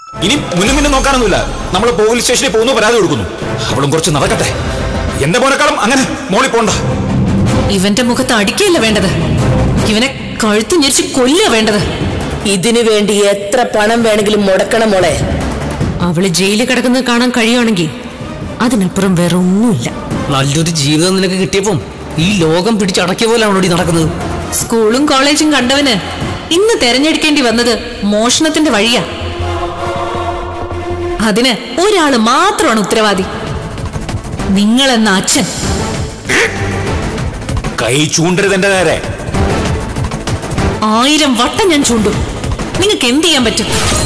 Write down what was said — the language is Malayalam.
ഇനി മുന്നും മുന്നും നോക്കാനൊന്നുമില്ല നമ്മൾ പോലീസ് സ്റ്റേഷനിൽ പോകുന്നു പരാതി കൊടുക്കുന്നു അവളും കുറച്ച് നടക്കട്ടെ എന്റെ മോനെക്കാളും അങ്ങനെ മോളി പോണ്ട ഇവന്റെ മുഖത്ത് അടിക്കുകയല്ല വേണ്ടത് ഇവനെ കഴുത്ത് ഞെരിച്ച് കൊല്ലുക വേണ്ടത് ഇതിനു വേണ്ടി എത്ര പണം വേണമെങ്കിലും മുടക്കണം മോളെ അവള് ജയിലിൽ കിടക്കുന്നത് കാണാൻ കഴിയുവാണെങ്കിൽ അതിനപ്പുറം വേറെ ഒന്നുമില്ല നല്ലൊരു ജീവിതം നിനക്ക് കിട്ടിയപ്പം ഈ ലോകം പിടിച്ചടക്കിയ പോലെയാണോടി നടക്കുന്നത് സ്കൂളും കോളേജും കണ്ടവന് ഇന്ന് തെരഞ്ഞെടുക്കേണ്ടി വന്നത് മോഷണത്തിന്റെ വഴിയാ അതിന് ഒരാള് മാത്രമാണ് ഉത്തരവാദി നിങ്ങളെന്ന അച്ഛൻ കൈ ചൂണ്ടരുത് എന്റെ നേരെ ആയിരം വട്ടം ഞാൻ ചൂണ്ടും നിങ്ങൾക്ക് എന്ത് ചെയ്യാൻ പറ്റും